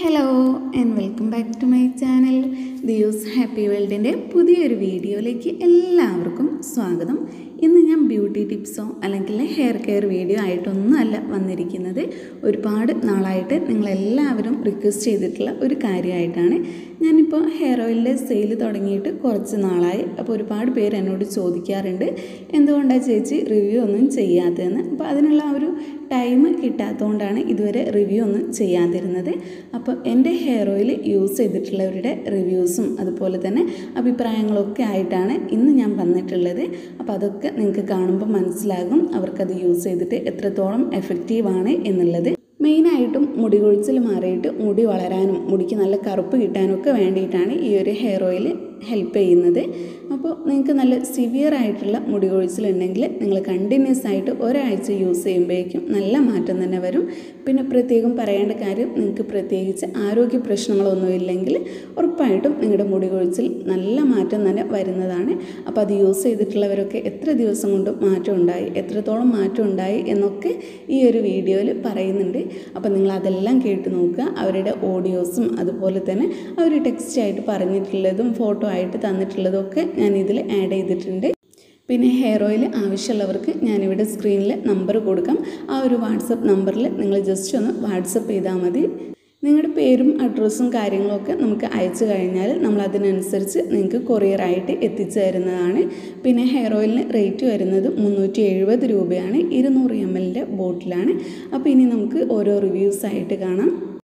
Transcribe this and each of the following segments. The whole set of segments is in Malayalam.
hello and welcome back to my channel ദിയൂസ് ഹാപ്പി വേൾഡിൻ്റെ പുതിയൊരു വീഡിയോയിലേക്ക് എല്ലാവർക്കും സ്വാഗതം ഇന്ന് ഞാൻ ബ്യൂട്ടി ടിപ്സോ അല്ലെങ്കിൽ ഹെയർ കെയർ വീഡിയോ ആയിട്ടൊന്നും അല്ല വന്നിരിക്കുന്നത് ഒരുപാട് നാളായിട്ട് നിങ്ങളെല്ലാവരും റിക്വസ്റ്റ് ചെയ്തിട്ടുള്ള ഒരു കാര്യമായിട്ടാണ് ഞാനിപ്പോൾ ഹെയർ ഓയിലിൻ്റെ സെയിൽ തുടങ്ങിയിട്ട് കുറച്ച് നാളായി അപ്പോൾ ഒരുപാട് പേര് എന്നോട് ചോദിക്കാറുണ്ട് എന്തുകൊണ്ടാണ് ചേച്ചി റിവ്യൂ ഒന്നും ചെയ്യാത്തതെന്ന് അപ്പോൾ അതിനുള്ള ആ ഒരു ടൈം കിട്ടാത്തതുകൊണ്ടാണ് ഇതുവരെ റിവ്യൂ ഒന്നും ചെയ്യാതിരുന്നത് അപ്പോൾ എൻ്റെ ഹെയർ ഓയിൽ യൂസ് ചെയ്തിട്ടുള്ളവരുടെ റിവ്യൂസും അതുപോലെ തന്നെ അഭിപ്രായങ്ങളൊക്കെ ആയിട്ടാണ് ഇന്ന് ഞാൻ വന്നിട്ടുള്ളത് അപ്പോൾ അതൊക്കെ നിങ്ങൾക്ക് കാണുമ്പോൾ മനസ്സിലാകും അവർക്കത് യൂസ് ചെയ്തിട്ട് എത്രത്തോളം എഫക്റ്റീവാണ് എന്നുള്ളത് മെയിനായിട്ടും മുടി കൊഴിച്ചിൽ മാറിയിട്ട് മുടി വളരാനും മുടിക്ക് നല്ല കറുപ്പ് കിട്ടാനും ഒക്കെ വേണ്ടിയിട്ടാണ് ഈ ഒരു ഹെയർ ഓയിൽ ഹെൽപ്പ് ചെയ്യുന്നത് അപ്പോൾ നിങ്ങൾക്ക് നല്ല സിവിയർ ആയിട്ടുള്ള മുടി കൊഴിച്ചിലുണ്ടെങ്കിൽ നിങ്ങൾ കണ്ടിന്യൂസ് ആയിട്ട് ഒരാഴ്ച യൂസ് ചെയ്യുമ്പോഴേക്കും നല്ല മാറ്റം തന്നെ വരും പിന്നെ പ്രത്യേകം പറയേണ്ട കാര്യം നിങ്ങൾക്ക് പ്രത്യേകിച്ച് ആരോഗ്യ പ്രശ്നങ്ങളൊന്നും ഇല്ലെങ്കിൽ ഉറപ്പായിട്ടും നിങ്ങളുടെ മുടി കൊഴിച്ചിൽ നല്ല മാറ്റം തന്നെ വരുന്നതാണ് അപ്പോൾ അത് യൂസ് ചെയ്തിട്ടുള്ളവരൊക്കെ എത്ര ദിവസം കൊണ്ട് മാറ്റം ഉണ്ടായി എത്രത്തോളം മാറ്റം ഉണ്ടായി എന്നൊക്കെ ഈ ഒരു വീഡിയോയിൽ പറയുന്നുണ്ട് അപ്പോൾ നിങ്ങൾ അതെല്ലാം കേട്ട് നോക്കുക അവരുടെ ഓഡിയോസും അതുപോലെ തന്നെ അവർ ടെക്സ്റ്റ് ആയിട്ട് പറഞ്ഞിട്ടുള്ളതും ഫോട്ടോ ആയിട്ട് തന്നിട്ടുള്ളതും ഒക്കെ ഞാൻ ഇതിൽ ആഡ് ചെയ്തിട്ടുണ്ട് പിന്നെ ഹെയർ ഓയിൽ ആവശ്യമുള്ളവർക്ക് ഞാനിവിടെ സ്ക്രീനിൽ നമ്പർ കൊടുക്കാം ആ ഒരു വാട്സപ്പ് നമ്പറിൽ നിങ്ങൾ ജസ്റ്റ് ഒന്ന് വാട്സപ്പ് ചെയ്താൽ മതി നിങ്ങളുടെ പേരും അഡ്രസ്സും കാര്യങ്ങളൊക്കെ നമുക്ക് അയച്ചു കഴിഞ്ഞാൽ നമ്മൾ അതിനനുസരിച്ച് നിങ്ങൾക്ക് കൊറിയറായിട്ട് എത്തിച്ചു തരുന്നതാണ് പിന്നെ ഹെയർ ഓയിലിന് റേറ്റ് വരുന്നത് മുന്നൂറ്റി എഴുപത് രൂപയാണ് ഇരുന്നൂറ് എം എല്ലിൻ്റെ ബോട്ടിലാണ് അപ്പോൾ ഇനി നമുക്ക് ഓരോ റിവ്യൂസ് ആയിട്ട് കാണാം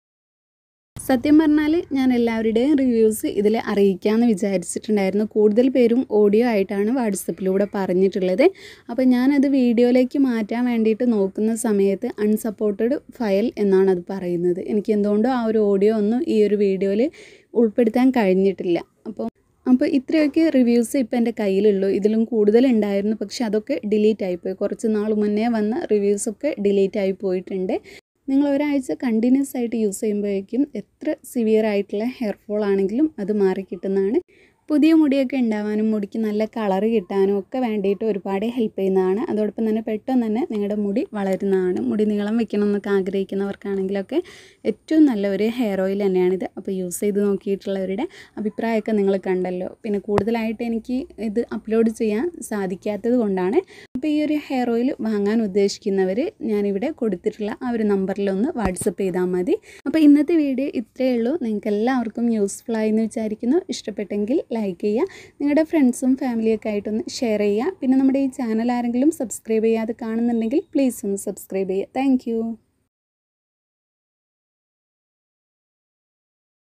സത്യം പറഞ്ഞാൽ ഞാൻ എല്ലാവരുടെയും റിവ്യൂസ് ഇതിൽ അറിയിക്കാമെന്ന് വിചാരിച്ചിട്ടുണ്ടായിരുന്നു കൂടുതൽ പേരും ഓഡിയോ ആയിട്ടാണ് വാട്സപ്പിലൂടെ പറഞ്ഞിട്ടുള്ളത് അപ്പോൾ ഞാനത് വീഡിയോയിലേക്ക് മാറ്റാൻ വേണ്ടിയിട്ട് നോക്കുന്ന സമയത്ത് അൺസപ്പോർട്ടഡ് ഫയൽ എന്നാണ് അത് പറയുന്നത് എനിക്ക് എന്തുകൊണ്ടോ ആ ഒരു ഓഡിയോ ഒന്നും ഈ ഒരു വീഡിയോയിൽ ഉൾപ്പെടുത്താൻ കഴിഞ്ഞിട്ടില്ല അപ്പോൾ അപ്പോൾ ഇത്രയൊക്കെ റിവ്യൂസ് ഇപ്പോൾ എൻ്റെ കയ്യിലുള്ളൂ ഇതിലും കൂടുതലുണ്ടായിരുന്നു പക്ഷെ അതൊക്കെ ഡിലീറ്റ് ആയിപ്പോയി കുറച്ച് നാൾ മുന്നേ വന്ന റിവ്യൂസൊക്കെ ഡിലീറ്റ് ആയി പോയിട്ടുണ്ട് നിങ്ങൾ ഒരാഴ്ച കണ്ടിന്യൂസ് ആയിട്ട് യൂസ് ചെയ്യുമ്പോഴേക്കും എത്ര സിവിയർ ആയിട്ടുള്ള ഹെയർ ഫോൾ ആണെങ്കിലും അത് മാറി കിട്ടുന്നതാണ് പുതിയ മുടിയൊക്കെ ഉണ്ടാവാനും മുടിക്ക് നല്ല കളറ് കിട്ടാനും ഒക്കെ വേണ്ടിയിട്ട് ഒരുപാട് ഹെൽപ്പ് ചെയ്യുന്നതാണ് അതോടൊപ്പം തന്നെ പെട്ടെന്ന് തന്നെ നിങ്ങളുടെ മുടി വളരുന്നതാണ് മുടി നീളം വെക്കണം എന്നൊക്കെ ആഗ്രഹിക്കുന്നവർക്കാണെങ്കിലൊക്കെ ഏറ്റവും നല്ല ഒരു ഹെയർ ഓയിൽ തന്നെയാണിത് അപ്പോൾ യൂസ് ചെയ്ത് നോക്കിയിട്ടുള്ളവരുടെ അഭിപ്രായമൊക്കെ നിങ്ങൾ കണ്ടല്ലോ പിന്നെ കൂടുതലായിട്ട് എനിക്ക് ഇത് അപ്ലോഡ് ചെയ്യാൻ സാധിക്കാത്തത് കൊണ്ടാണ് അപ്പോൾ ഈ ഒരു ഹെയർ ഓയിൽ വാങ്ങാൻ ഉദ്ദേശിക്കുന്നവർ ഞാനിവിടെ കൊടുത്തിട്ടുള്ള ആ ഒരു നമ്പറിലൊന്ന് വാട്സപ്പ് ചെയ്താൽ മതി അപ്പോൾ ഇന്നത്തെ വീഡിയോ ഇത്രയേ ഉള്ളൂ നിങ്ങൾക്ക് എല്ലാവർക്കും യൂസ്ഫുൾ ആയി എന്ന് വിചാരിക്കുന്നു ഇഷ്ടപ്പെട്ടെങ്കിൽ ലൈക്ക് ചെയ്യുക നിങ്ങളുടെ ഫ്രണ്ട്സും ഫാമിലിയൊക്കെ ആയിട്ടൊന്ന് ഷെയർ ചെയ്യുക പിന്നെ നമ്മുടെ ഈ ചാനൽ ആരെങ്കിലും സബ്സ്ക്രൈബ് ചെയ്യാതെ കാണുന്നുണ്ടെങ്കിൽ പ്ലീസ് ഒന്ന് സബ്സ്ക്രൈബ് ചെയ്യുക താങ്ക്